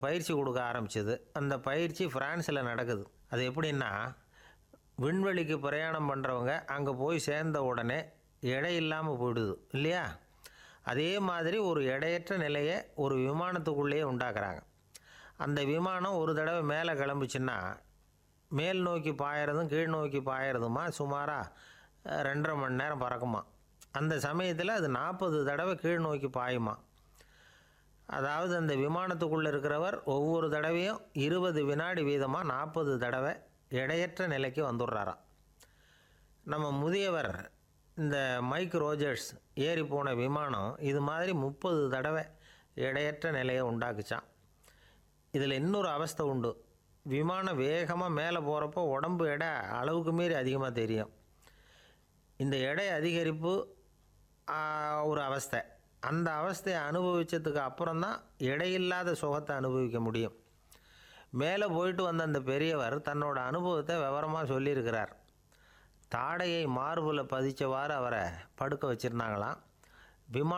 பயிற்சி கொடுக்க ஆரம்பிச்சது அந்த பயிற்சி ஃப்ரான்ஸில் நடக்குது அது எப்படின்னா விண்வெளிக்கு பிரயாணம் பண்ணுறவங்க அங்கே போய் சேர்ந்த உடனே எடை இல்லாமல் போயிடுது இல்லையா அதே மாதிரி ஒரு எடையற்ற நிலையை ஒரு விமானத்துக்குள்ளேயே உண்டாக்குறாங்க அந்த விமானம் ஒரு தடவை மேலே கிளம்புச்சுன்னா மேல் நோக்கி பாயறதும் கீழ் நோக்கி பாயறதுமா சுமாராக ரெண்டரை மணி நேரம் பறக்குமா அந்த சமயத்தில் அது நாற்பது தடவை கீழ் நோக்கி பாயுமா அதாவது அந்த விமானத்துக்குள்ளே இருக்கிறவர் ஒவ்வொரு தடவையும் இருபது வினாடி வீதமாக நாற்பது தடவை எடையற்ற நிலைக்கு வந்துடுறாராம் நம்ம முதியவர் இந்த மைக் ரோஜர்ஸ் ஏறி போன விமானம் இது மாதிரி முப்பது தடவை எடையற்ற நிலையை உண்டாக்குச்சான் இதில் இன்னொரு அவஸ்தை உண்டு விமானம் வேகமாக மேலே போகிறப்போ உடம்பு எடை அளவுக்கு மீறி அதிகமாக தெரியும் இந்த எடை அதிகரிப்பு ஆ, ஒரு அவஸ்தை அந்த அவஸ்தையை அனுபவித்ததுக்கு அப்புறம்தான் எடையில்லாத சுகத்தை அனுபவிக்க முடியும் மேலே போயிட்டு வந்த அந்த பெரியவர் தன்னோட அனுபவத்தை விவரமாக சொல்லியிருக்கிறார் தாடையை மார்பில் பதிச்சவாறு அவரை படுக்க வச்சுருந்தாங்களாம் விமான